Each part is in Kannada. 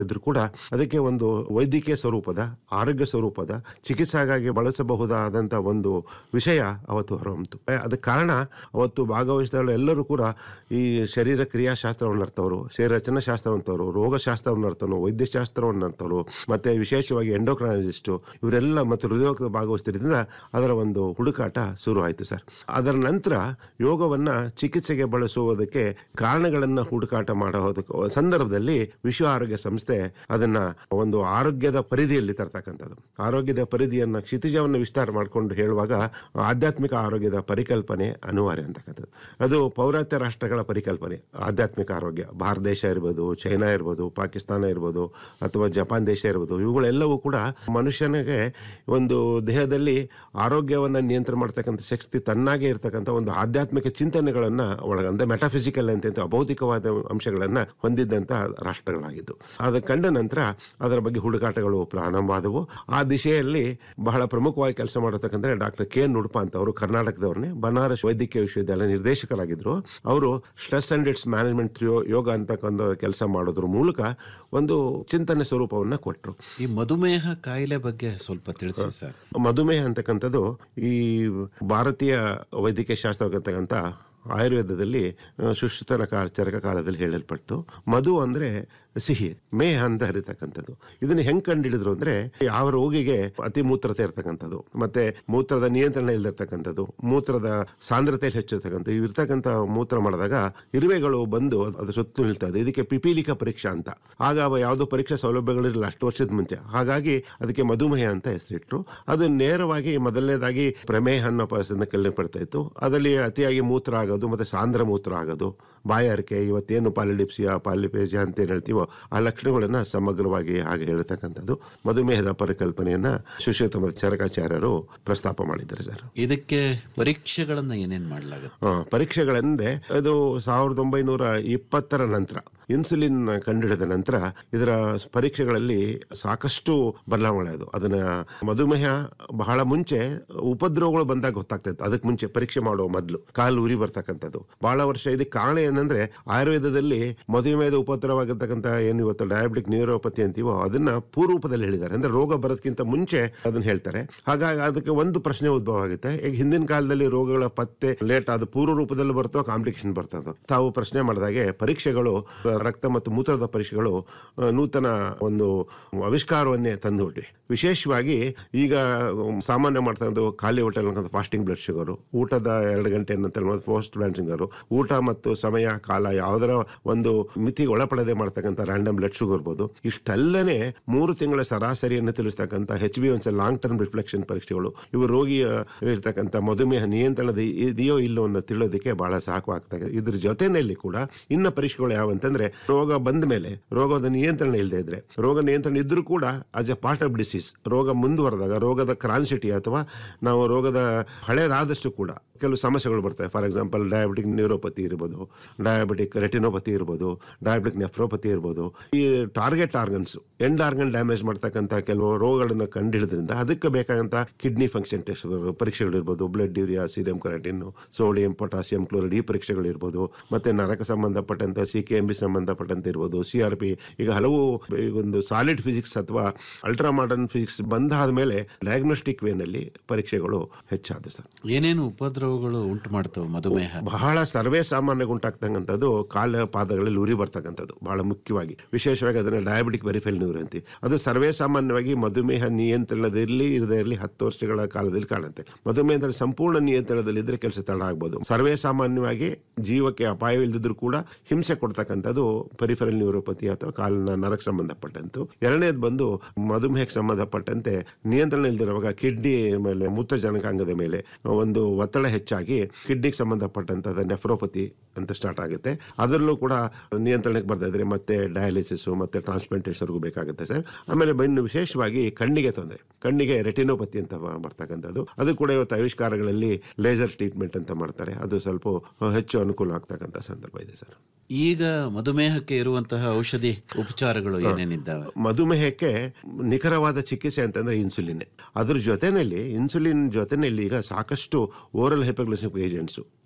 ಇದ್ರೂ ಕೂಡ ಅದಕ್ಕೆ ಒಂದು ವೈದ್ಯಕೀಯ ಸ್ವರೂಪದ ಆರೋಗ್ಯ ಸ್ವರೂಪದ ಚಿಕಿತ್ಸೆಗಾಗಿ ಬಳಸಬಹುದಾದಂಥ ಒಂದು ವಿಷಯ ಅವತ್ತು ಹೊರಹೊಮ್ಮಿತು ಅದಕ್ಕೆ ಕಾರಣ ಅವತ್ತು ಭಾಗವಹಿಸಿದ ಎಲ್ಲರೂ ಕೂಡ ಈ ಶರೀರ ಕ್ರಿಯಾಶಾಸ್ತ್ರವನ್ನು ಅರ್ಥವರು ಶರೀರ ರಚನಾಶಾಸ್ತ್ರವನ್ನು ಅರ್ಥವರು ರೋಗಶಾಸ್ತ್ರವನ್ನು ಅರ್ಥನು ವೈದ್ಯಶಾಸ್ತ್ರವನ್ನು ಅರ್ಥವರು ಮತ್ತೆ ವಿಶೇಷವಾಗಿ ಎಂಡೋಕ್ರಾಲಜಿಸ್ಟು ಇವರೆಲ್ಲ ಮತ್ತು ಹೃದಯೋಗದ ಭಾಗವಹಿಸ್ತಿದ್ದರಿಂದ ಅದರ ಒಂದು ಹುಡುಕಾಟ ಶುರು ಆಯಿತು ಸರ್ ಅದರ ನಂತರ ಯೋಗವನ್ನು ಚಿಕಿತ್ಸೆಗೆ ಬಳಸುವುದಕ್ಕೆ ಕಾರಣಗಳನ್ನು ಹುಡುಕಾಟ ಮಾಡೋದಕ್ಕೆ ಸಂದರ್ಭದಲ್ಲಿ ವಿಶ್ವ ಆರೋಗ್ಯ ಸಂಸ್ಥೆ ಅದನ್ನ ಒಂದು ಆರೋಗ್ಯದ ಪರಿಧಿಯಲ್ಲಿ ತರ್ತಕ್ಕಂಥದ್ದು ಆರೋಗ್ಯದ ಪರಿಧಿಯನ್ನು ಕ್ಷಿತಿಜವನ್ನು ವಿಸ್ತಾರ ಮಾಡಿಕೊಂಡು ಹೇಳುವಾಗ ಆಧ್ಯಾತ್ಮಿಕ ಆರೋಗ್ಯದ ಪರಿಕಲ್ಪನೆ ಅನಿವಾರ್ಯ ಅಂತಕ್ಕಂಥದ್ದು ಅದು ಪೌರಾತ್ಯ ರಾಷ್ಟ್ರಗಳ ಪರಿಕಲ್ಪನೆ ಆಧ್ಯಾತ್ಮಿಕ ಆರೋಗ್ಯ ಭಾರತ ದೇಶ ಇರ್ಬೋದು ಚೈನಾ ಇರ್ಬೋದು ಪಾಕಿಸ್ತಾನ ಇರ್ಬೋದು ಅಥವಾ ಜಪಾನ್ ದೇಶ ಇರ್ಬೋದು ಇವುಗಳೆಲ್ಲವೂ ಕೂಡ ಮನುಷ್ಯನಿಗೆ ಒಂದು ದೇಹದಲ್ಲಿ ಆರೋಗ್ಯವನ್ನು ನಿಯಂತ್ರಣ ಮಾಡ್ತಕ್ಕಂಥ ಶಕ್ತಿ ತನ್ನಾಗೆ ಇರ್ತಕ್ಕಂಥ ಒಂದು ಆಧ್ಯಾತ್ಮಿಕ ಚಿಂತನೆಗಳನ್ನು ಒಳಗಂದ ಮೆಟಾಫಿಸಿಕಲ್ ಅಂತ ಅಭೌತಿಕವಾದ ಅಂಶಗಳನ್ನು ಹೊಂದಿದ್ದಂಥ ರಾಷ್ಟ್ರಗಳಾಗಿದ್ದು ಅದು ಕಂಡ ನಂತರ ಅದರ ಬಗ್ಗೆ ಹುಡುಕಾಟಗಳು ಪ್ರಾರಂಭವಾದವು ಆ ದಿಶೆಯಲ್ಲಿ ಬಹಳ ಪ್ರಮುಖವಾಗಿ ಕೆಲಸ ಮಾಡತಕ್ಕಂಥ ಡಾಕ್ಟರ್ ಕೆ ಎನ್ ಉಡುಪ ಅಂತ ಅವರು ಕರ್ನಾಟಕದವ್ರನ್ನೇ ಬನಾರಸ್ ವೈದ್ಯಕೀಯ ವಿಶ್ವವಿದ್ಯಾಲಯ ನಿರ್ದೇಶಕರಾಗಿದ್ದರು ಅವರು stress and its management through yoga ಅಂತಕ್ಕಂಥ ಕೆಲಸ ಮಾಡೋದ್ರ ಮೂಲಕ ಒಂದು ಚಿಂತನೆ ಸ್ವರೂಪವನ್ನು ಕೊಟ್ಟರು ಈ ಮಧುಮೇಹ ಕಾಯಿಲೆ ಬಗ್ಗೆ ಸ್ವಲ್ಪ ತಿಳಿಸಿ ಸರ್ ಮಧುಮೇಹ ಅಂತಕ್ಕಂಥದ್ದು ಈ ಭಾರತೀಯ ವೈದ್ಯಕೀಯ ಶಾಸ್ತ್ರವಾಗಿರ್ತಕ್ಕಂಥ ಆಯುರ್ವೇದದಲ್ಲಿ ಆ, ಸುಶ್ರುತನ ಕಾಲ ಚರಕ ಕಾಲದಲ್ಲಿ ಹೇಳಲ್ಪಟ್ಟು ಮಧು ಅಂದರೆ ಸಿಹಿ ಮೇಹ ಅಂತ ಹರಿತಕ್ಕಂಥದ್ದು ಇದನ್ನ ಹೆಂಗ್ ಕಂಡಿಡಿದ್ರು ಅಂದ್ರೆ ಯಾವ ರೋಗಿಗೆ ಅತಿ ಮೂತ್ರತೆ ಇರ್ತಕ್ಕಂಥದ್ದು ಮತ್ತೆ ಮೂತ್ರದ ನಿಯಂತ್ರಣ ಇಲ್ದಿರ್ತಕ್ಕಂಥದ್ದು ಮೂತ್ರದ ಸಾಂದ್ರತೆಯಲ್ಲಿ ಹೆಚ್ಚಿರ್ತಕ್ಕಂಥ ಇರ್ತಕ್ಕಂಥ ಮೂತ್ರ ಮಾಡಿದಾಗ ಇರುವೆಗಳು ಬಂದು ಅದು ಸುತ್ತು ನಿಲ್ತದೆ ಇದಕ್ಕೆ ಪಿಪೀಲಿಕ ಪರೀಕ್ಷಾ ಅಂತ ಆಗ ಅವ ಯಾವುದೋ ಪರೀಕ್ಷಾ ಸೌಲಭ್ಯಗಳಿರಲಿಲ್ಲ ಅಷ್ಟು ವರ್ಷದ ಮುಂಚೆ ಹಾಗಾಗಿ ಅದಕ್ಕೆ ಮಧುಮೇಹ ಅಂತ ಹೆಸರಿಟ್ರು ಅದು ನೇರವಾಗಿ ಮೊದಲನೇದಾಗಿ ಪ್ರಮೇಹ ಅನ್ನೋ ಪದದಿಂದ ಕೇಳಲ್ಪಡ್ತಾ ಇತ್ತು ಅದರಲ್ಲಿ ಅತಿಯಾಗಿ ಮೂತ್ರ ಆಗೋದು ಮತ್ತೆ ಸಾಂದ್ರ ಮೂತ್ರ ಆಗೋದು ಬಾಯಾರಿಕೆ ಇವತ್ತೇನು ಪಾಲಿಡಿಪ್ಸಿಯಾ ಪಾಲಿಪೇಜಿಯಾ ಅಂತ ಏನ್ ಹೇಳ್ತೀವೋ ಆ ಲಕ್ಷಣಗಳನ್ನ ಸಮಗ್ರವಾಗಿ ಹಾಗೆ ಹೇಳ್ತಕ್ಕಂಥದ್ದು ಮಧುಮೇಹದ ಪರಿಕಲ್ಪನೆಯನ್ನ ಸುಶ್ರುತ ಮತ್ತು ಚರಕಾಚಾರ್ಯರು ಪ್ರಸ್ತಾಪ ಮಾಡಿದ್ದಾರೆ ಸರ್ ಇದಕ್ಕೆ ಪರೀಕ್ಷೆಗಳನ್ನ ಏನೇನ್ ಮಾಡಲಾಗುತ್ತೆ ಆ, ಪರೀಕ್ಷೆಗಳಂದ್ರೆ ಅದು ಸಾವಿರದ ಒಂಬೈನೂರ ಇಪ್ಪತ್ತರ ನಂತರ ಇನ್ಸುಲಿನ್ ಕಂಡುಹಿಡಿದ ನಂತರ ಇದರ ಪರೀಕ್ಷೆಗಳಲ್ಲಿ ಸಾಕಷ್ಟು ಬದಲಾವಣೆ ಅದನ್ನ ಮಧುಮೇಹ ಬಹಳ ಮುಂಚೆ ಉಪದ್ರವಗಳು ಬಂದಾಗ ಗೊತ್ತಾಗ್ತಾ ಇತ್ತು ಅದಕ್ಕೆ ಮುಂಚೆ ಪರೀಕ್ಷೆ ಮಾಡುವ ಮೊದಲು ಕಾಲು ಉರಿ ಬರ್ತಕ್ಕಂಥದ್ದು ಬಹಳ ವರ್ಷ ಇದಕ್ಕೆ ಕಾರಣ ಏನಂದ್ರೆ ಆಯುರ್ವೇದದಲ್ಲಿ ಮಧುಮೇಹದ ಉಪದ್ರವಾಗಿರ್ತಕ್ಕಂಥ ಏನು ಇವತ್ತು ಡಯಾಬಿಟಿಕ್ ನ್ಯೂರೋಪತಿ ಅಂತೀವೋ ಅದನ್ನ ಪೂರ್ವರೂಪದಲ್ಲಿ ಹೇಳಿದ್ದಾರೆ ಅಂದ್ರೆ ರೋಗ ಬರೋದಕ್ಕಿಂತ ಮುಂಚೆ ಅದನ್ನ ಹೇಳ್ತಾರೆ ಹಾಗಾಗಿ ಅದಕ್ಕೆ ಒಂದು ಪ್ರಶ್ನೆ ಉದ್ಭವ ಆಗುತ್ತೆ ಈಗ ಹಿಂದಿನ ಕಾಲದಲ್ಲಿ ರೋಗಗಳ ಪತ್ತೆ ಲೇಟ್ ಆದ ಪೂರ್ವ ರೂಪದಲ್ಲಿ ಬರ್ತೋ ಕಾಂಪ್ಲಿಕೇಶನ್ ಬರ್ತದೋ ತಾವು ಪ್ರಶ್ನೆ ಮಾಡಿದಾಗೆ ಪರೀಕ್ಷೆಗಳು ರಕ್ತ ಮತ್ತು ಮೂತ್ರದ ಪರೀಕ್ಷೆಗಳು ಆ, ನೂತನ ಒಂದು ಆವಿಷ್ಕಾರವನ್ನೇ ತಂದುಬಿಟ್ವಿ ವಿಶೇಷವಾಗಿ ಈಗ ಸಾಮಾನ್ಯ ಮಾಡ್ತಕ್ಕಂಥ ಖಾಲಿ ಹೊಟ್ಟೆ ಫಾಸ್ಟಿಂಗ್ ಬ್ಲಡ್ ಶುಗರು ಊಟದ ಎರಡು ಗಂಟೆ ನಂತರ ಪೋಸ್ಟ್ ಬ್ಲಡ್ ಶುಗರು ಊಟ ಮತ್ತು ಸಮಯ ಕಾಲ ಯಾವುದರ ಒಂದು ಮಿತಿಗೆ ಒಳಪಡದೆ ಮಾಡ್ತಕ್ಕಂಥ ರ್ಯಾಂಡಮ್ ಬ್ಲಡ್ ಶುಗರ್ ಇರ್ಬೋದು ಇಷ್ಟಲ್ಲದೆ ಮೂರು ತಿಂಗಳ ಸರಾಸರಿಯನ್ನು ತಿಳಿಸ್ತಕ್ಕಂಥ H B ones long term reflection ಪರೀಕ್ಷೆಗಳು ಇವು ರೋಗಿಯ ಇರ್ತಕ್ಕಂಥ ಮಧುಮೇಹ ನಿಯಂತ್ರಣದ ಇದೆಯೋ ಇಲ್ಲೋ ಅನ್ನೋ ತಿಳಿಯೋದಕ್ಕೆ ಬಹಳ ಸಾಕು ಆಗ್ತದೆ ಇದ್ರ ಜೊತೆಯಲ್ಲಿ ಕೂಡ ಇನ್ನ ಪರೀಕ್ಷೆಗಳು ಯಾವಂತಂದ್ರೆ ರೋಗ ಬಂದ ಮೇಲೆ ರೋಗದ ನಿಯಂತ್ರಣ ಇಲ್ಲದೆ ಇದ್ರೆ ರೋಗ ನಿಯಂತ್ರಣ ಇದ್ರೂ ಕೂಡ as a part of disease ರೋಗ ಮುಂದುವರೆದಾಗ ರೋಗದ ಕ್ರಾನ್ಸಿಟಿ ಅಥವಾ ನಾವು ರೋಗದ ಹಳೇದಾದಷ್ಟು ಕೂಡ ಕೆಲವು ಸಮಸ್ಯೆಗಳು ಬರ್ತವೆ ಫಾರ್ ಎಕ್ಸಾಂಪಲ್ ಡಯಾಬಿಟಿಕ್ ನ್ಯೂರೋಪತಿ ಇರ್ಬೋದು ಡಯಾಬಿಟಿಕ್ ರೆಟಿನೋಪತಿ ಇರ್ಬೋದು ಡಯಾಬಿಟಿಕ್ ನೆಫ್ರೋಪತಿ ಇರ್ಬೋದು ಈ target organs end organ damage ಮಾಡ್ತಕ್ಕಂಥ ಕೆಲವು ರೋಗಗಳನ್ನು ಕಂಡುಹಿಡಿದ್ರಿಂದ ಅದಕ್ಕೆ ಬೇಕಾದಂಥ ಕಿಡ್ನಿ ಫಂಕ್ಷನ್ ಟೆಸ್ಟ್ ಪರೀಕ್ಷೆಗಳಿರ್ಬೋದು blood urea serum creatinine sodium potassium chloride ಈ ಪರೀಕ್ಷೆಗಳಿರ್ಬೋದು ಮತ್ತೆ ನರಕ ಸಂಬಂಧಪಟ್ಟಂತ ಸಿ ಕೆ ಎಂ ಬಿ ಸಂಬಂಧಪಟ್ಟಂತೆ ಇರ್ಬೋದು ಸಿ ಆರ್ ಪಿ ಈಗ ಹಲವು ಈ ಒಂದು ಸಾಲಿಡ್ ಫಿಸಿಕ್ಸ್ ಅಥವಾ ಅಲ್ಟ್ರಾ ಮಾಡರ್ನ್ ಫಿಸಿಕ್ಸ್ ಬಂದಾದ ಮೇಲೆ ಡಯಾಗ್ನೋಸ್ಟಿಕ್ ವೇನಲ್ಲಿ ಪರೀಕ್ಷೆಗಳು ಹೆಚ್ಚಾದವು ಸರ್ ಏನೇನು ಉಪದ್ರವಗಳು ಉಂಟು ಮಾಡ್ತವೆ ಮಧುಮೇಹ ಬಹಳ ಸರ್ವೇ ಸಾಮಾನ್ಯವಾಗಿ ಉಂಟಾಗ್ತಕ್ಕಂಥದ್ದು ಕಾಲ ಪಾದಗಳಲ್ಲಿ ಉರಿ ಬರ್ತಕ್ಕಂಥದ್ದು ಬಹಳ ಮುಖ್ಯವಾಗಿ ವಿಶೇಷವಾಗಿ ಅದನ್ನ ಡಯಾಬಿಟಿಕ್ ವೆರಿಫೈಲ್ ನ್ಯೂರ್ ಅಂತೀವಿ ಅದು ಸರ್ವೇ ಸಾಮಾನ್ಯವಾಗಿ ಮಧುಮೇಹ ನಿಯಂತ್ರಣದಲ್ಲಿ ಇರದೇ ಇರಲಿ ಹತ್ತು ವರ್ಷಗಳ ಕಾಲದಲ್ಲಿ ಕಾಣುತ್ತೆ ಮಧುಮೇಹದ ಸಂಪೂರ್ಣ ನಿಯಂತ್ರಣದಲ್ಲಿ ಇದ್ರೆ ಕೆಲಸ ತಡ ಆಗ್ಬೋದು ಸರ್ವೇ ಸಾಮಾನ್ಯವಾಗಿ ಜೀವಕ್ಕೆ ಅಪಾಯವಿಲ್ಲದಿದ್ರು ಕೂಡ ಹಿಂಸೆ ಕೊಡ್ತಕ್ಕಂಥದ್ದು ಪರಿಫರಲ್ ನ್ಯೂರೋಪತಿ ಅಥವಾ ಕಾಲಿನ ನರಕ್ಕೆ ಸಂಬಂಧಪಟ್ಟಂತು ಎರಡನೇದು ಬಂದು ಮಧುಮೇಹಕ್ಕೆ ಸಂಬಂಧಪಟ್ಟಂತೆ ನಿಯಂತ್ರಣ ಇಲ್ದಿರುವಾಗ ಕಿಡ್ನಿ ಮೇಲೆ ಮೂತ್ರಜನಕಾಂಗದ ಮೇಲೆ ಒಂದು ಒತ್ತಡ ಹೆಚ್ಚಾಗಿ ಕಿಡ್ನಿಗೆ ಸಂಬಂಧಪಟ್ಟಂತದ ನೆಫ್ರೋಪತಿ ಅಂತ ಸ್ಟಾರ್ಟ್ ಆಗುತ್ತೆ ಅದರಲ್ಲೂ ಕೂಡ ನಿಯಂತ್ರಣಕ್ಕೆ ಬರ್ತಾ ಇದ್ರೆ ಮತ್ತೆ ಡಯಾಲಿಸಿಸ್ ಮತ್ತೆ ಟ್ರಾನ್ಸ್ಪ್ಲಾಂಟೇಷನ್ಗೂ ಬೇಕಾಗುತ್ತೆ ಸರ್ ಆಮೇಲೆ ಇನ್ನು ವಿಶೇಷವಾಗಿ ಕಣ್ಣಿಗೆ ತೊಂದರೆ ಕಣ್ಣಿಗೆ ರೆಟಿನೋಪತಿ ಅಂತ ಬ- ಬರ್ತಕ್ಕಂಥದ್ದು ಅದು ಕೂಡ ಇವತ್ತು ಆವಿಷ್ಕಾರಗಳಲ್ಲಿ ಲೇಸರ್ ಟ್ರೀಟ್ಮೆಂಟ್ ಅಂತ ಮಾಡ್ತಾರೆ ಅದು ಸ್ವಲ್ಪ ಹೆಚ್ಚು ಅನುಕೂಲ ಆಗ್ತಕ್ಕಂಥ ಸಂದರ್ಭ ಇದೆ ಸರ್ ಈಗ ಮಧುಮೇಹಕ್ಕೆ ಇರುವಂತಹ ಔಷಧಿ ಉಪಚಾರಗಳು ಏನೇನಿದ್ದಾವೆ ಮಧುಮೇಹಕ್ಕೆ ನಿಖರವಾದ ಚಿಕಿತ್ಸೆ ಅಂತಂದ್ರೆ ಇನ್ಸುಲಿನ್ ಅದ್ರ ಜೊತೆನಲ್ಲಿ ಇನ್ಸುಲಿನ್ ಜೊತೆನಲ್ಲಿ ಈಗ ಸಾಕಷ್ಟು ಓರಲ್ ಹೈಪೋಗ್ಲಿಸಿಕ್ ಏಜೆಂಟ್ಸು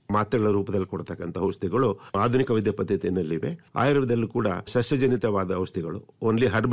ಮಾತ್ರೆಗಳ ರೂಪದಲ್ಲಿ ಕೊಡ್ತಕ್ಕಂಥ ಔಷಧಿಗಳು ಆಧುನಿಕ ವೈದ್ಯ ಪದ್ಧತಿಯಲ್ಲಿವೆ ಆಯುರ್ವೇದದಲ್ಲೂ ಕೂಡ ಸಸ್ಯಜನಿತವಾದ ಔಷಧಿಗಳು ಓನ್ಲಿ ಹರ್ಬಲ್